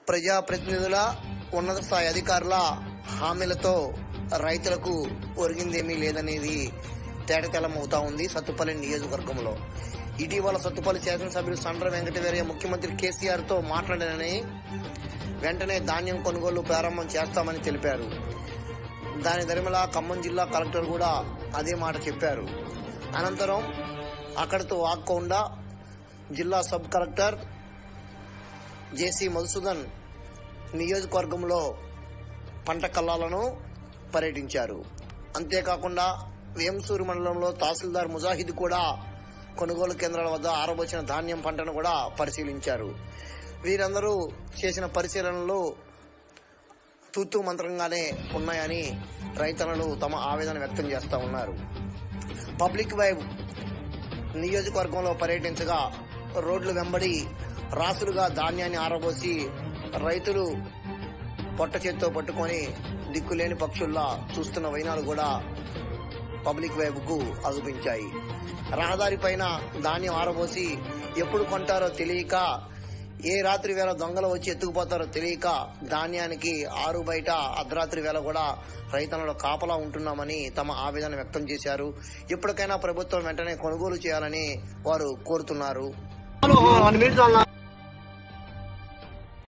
ప్రజాప్రతినిధుల ఉన్నత స్థాయి అధికారుల హామీలతో రైతులకు ఒరిగిందేమీ లేదనేది తేటతెల్లమవుతా ఉంది సత్తుపల్లి నియోజకవర్గంలో ఇటీవల సత్తుపల్లి శాసనసభ్యులు సండ్ర వెంకటవీరయ్య ముఖ్యమంత్రి కేసీఆర్ తో మాట్లాడారని వెంటనే ధాన్యం కొనుగోలు ప్రారంభం చేస్తామని తెలిపారు దాని దరిమిలా ఖమ్మం జిల్లా కలెక్టర్ కూడా అదే మాట చెప్పారు అనంతరం అక్కడితో ఆగకుండా జిల్లా సబ్ కలెక్టర్ జేసీ మధుసూదన్ నియోజకవర్గంలో పంట కల్లాలను పర్యటించారు అంతేకాకుండా వేంసూరు మండలంలో తహసీల్దార్ ముజాహిద్ కూడా కొనుగోలు కేంద్రాల వద్ద ఆరబోచిన ధాన్యం పంటను కూడా పరిశీలించారు వీరందరూ చేసిన పరిశీలనలు తూతూ మంత్రంగానే ఉన్నాయని రైతన్నలు తమ ఆవేదన వ్యక్తం చేస్తా ఉన్నారు పబ్లిక్ వైబ్ నియోజకవర్గంలో పర్యటించగా రోడ్లు వెంబడి రాసులుగా ధాన్యాన్ని ఆరబోసి రైతులు పొట్ట చేత్తో పట్టుకొని దిక్కులేని పక్షుల్లా చూస్తున్న వైనాలు కూడా పబ్లిక్ వైపుకు అగుపించాయి రహదారి పైన ధాన్యం ఆరబోసి ఎప్పుడు కొంటారో తెలియక ఏ రాత్రి వేళ దొంగలు వచ్చి ఎత్తుకుపోతారో తెలియక ధాన్యానికి ఆరు బయట అర్ధరాత్రి వేళ కూడా రైతన్నలు కాపలా ఉంటున్నామని తమ ఆవేదన వ్యక్తం చేశారు ఇప్పటికైనా ప్రభుత్వం వెంటనే కొనుగోలు చేయాలని వారు కోరుతున్నారు వన్ మినిట్ అన్నా